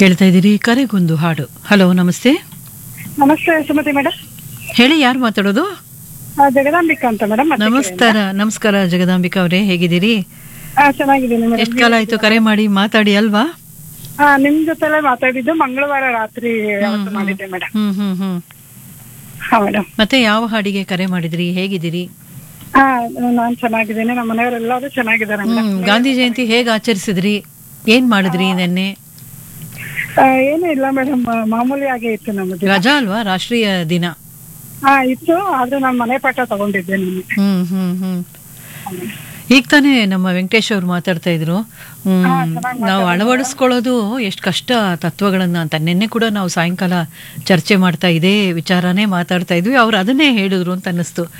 ಕೇಳ್ತಾ ಇದ್ದೀರಿ ಕರೆಗೊಂದು ಹಾಡು ಹಲೋ ನಮಸ್ತೆ ನಮಸ್ತೆ ಸುಮತಿ ಮೇಡಮ್ ಹೇಳಿ ಯಾರು ಮಾತಾಡೋದು ಜಗದಾಂಬಿಕಾ ಅಂತ ಮೇಡಮ್ ನಮಸ್ಕಾರ ನಮಸ್ಕಾರ ಜಗದಾಂಬಿಕಾ ಅವರೇ ಹೇಗಿದ್ದೀರಿ ಚೆನ್ನಾಗಿದ್ದೀನಿ ಎಷ್ಟು ಕಾಲ ಆಯ್ತು ಕರೆ ಮಾಡಿ ಮಾತಾಡಿ ಅಲ್ವಾ ಹಾ ನಿಮ್ ಜೊತೆಲೆ ಮಾತಾಡಿದ್ದು ಮಂಗಳವಾರ ರಾತ್ರಿ ಅವತ್ತು ಮಾಡಿದ್ದೆ ಮೇಡಮ್ ಹ್ಮ್ ಹ್ಮ್ ಹ್ಮ್ ಹಾ ಮೇಡಮ್ ಮತ್ತೆ ಯಾವ ಹಾಡಿಗೆ ಕರೆ ಮಾಡಿದ್ರಿ ಹೇಗಿದ್ದೀರಿ ಹಾ ನಾನ್ ಚೆನ್ನಾಗಿದ್ದೀನಿ ನಮ್ಮ ಮನೆಯವರೆಲ್ಲರೂ ಚೆನ್ನಾಗಿದ್ದಾರೆ ಮೇಡಮ್ ಹ್ಮ್ ಗಾಂಧಿ ಜಯಂತಿ ಹೇಗ್ ಆಚರಿಸಿದ್ರಿ ಏನ್ ಮಾಡಿದ್ರಿ ನೆನ್ನೆ ಏನೂ ಇಲ್ಲ ಮೇಡಮ್ ಮಾಮೂಲಿ ಆಗೇ ಇತ್ತು ನಮ್ಮದು ರಜಾ ಅಲ್ವಾ ರಾಷ್ಟ್ರೀಯ ದಿನ ಹಾ ಇತ್ತು ಆದ್ರೆ ನಾನು ಮನೆ ಪಾಠ ತಗೊಂಡಿದ್ದೆ ನಿನ್ನೆ ಹ್ಮ್ ಹ್ಮ್ ಹ್ಮ್ ಈಗ ತಾನೇ ನಮ್ಮ ವೆಂಕಟೇಶ್ ಅವ್ರು ಮಾತಾಡ್ತಾ ಇದ್ರು ಹ್ಮ್ ನಾವು ಅಳವಡಿಸ್ಕೊಳ್ಳೋದು ಎಷ್ಟು ಕಷ್ಟ ತತ್ವಗಳನ್ನ ಅಂತ ನಿನ್ನೆ ಕೂಡ ನಾವು ಸಾಯಂಕಾಲ ಚರ್ಚೆ ಮಾಡ್ತಾ ಇದೇ ವಿಚಾರನೇ ಮಾತಾಡ್ತಾ ಇದ್ವಿ ಅವ್ರು ಅದನ್ನೇ ಹೇಳಿದ್ರು ಅಂತ ಅನ್ನಿಸ್ತು